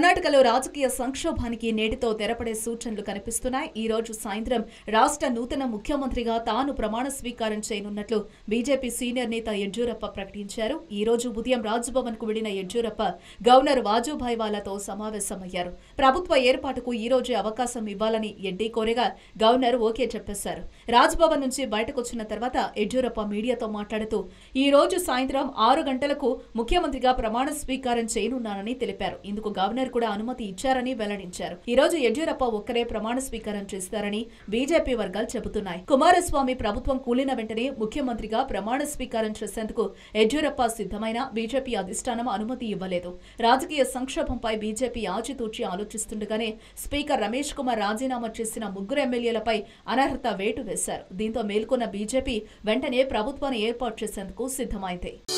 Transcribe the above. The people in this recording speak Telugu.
కర్ణాటకలో రాజకీయ సంక్షోభానికి నేటితో తెరపడే సూచనలు కనిపిస్తున్నాయి ఈ రోజు సాయంత్రం రాష్ట్ర నూతన ముఖ్యమంత్రిగా తాను ప్రమాణ స్వీకారం చేయనున్నట్లు బీజేపీ సీనియర్ నేత యడ్యూరప్ప ప్రకటించారు ఈ రోజు ఉదయం రాజ్భవన్ కు వెళ్లిన యడ్యూరప్ప గవర్నర్ వాజుభాయ్ వాలాతో సమావేశమయ్యారు ప్రభుత్వ ఏర్పాటుకు ఈ రోజే అవకాశం ఇవ్వాలని ఎడ్డీ కోరగా గవర్నర్ ఓకే చెప్పేశారు రాజ్భవన్ నుంచి బయటకొచ్చిన తర్వాత యడ్యూరప్ప మీడియాతో మాట్లాడుతూ ఈ రోజు సాయంత్రం ఆరు గంటలకు ముఖ్యమంత్రిగా ప్రమాణ స్వీకారం చేయనున్నానని తెలిపారు ఇందుకు గవర్నర్ కూడా అనుమతి ఇచ్చారని వెల్లడించారు ఈ రోజు యడ్యూరప్ప ఒక్కరే ప్రమాణ స్వీకారం చేస్తారని బీజేపీ వర్గాలు చెబుతున్నాయి కుమారస్వామి ప్రభుత్వం కూలిన వెంటనే ముఖ్యమంత్రిగా ప్రమాణ స్వీకారం చేసేందుకు యడ్యూరప్ప సిద్ధమైన బీజేపీ అధిష్టానం అనుమతి ఇవ్వలేదు రాజకీయ సంక్షోభంపై బీజేపీ ఆచితూచి ఆలోచిస్తుండగానే స్పీకర్ రమేష్ కుమార్ రాజీనామా చేసిన ముగ్గురు ఎమ్మెల్యేలపై అనర్హత వేటు వేశారు దీంతో మేల్కొన్న బీజేపీ వెంటనే ప్రభుత్వాన్ని ఏర్పాటు చేసేందుకు సిద్ధమైంది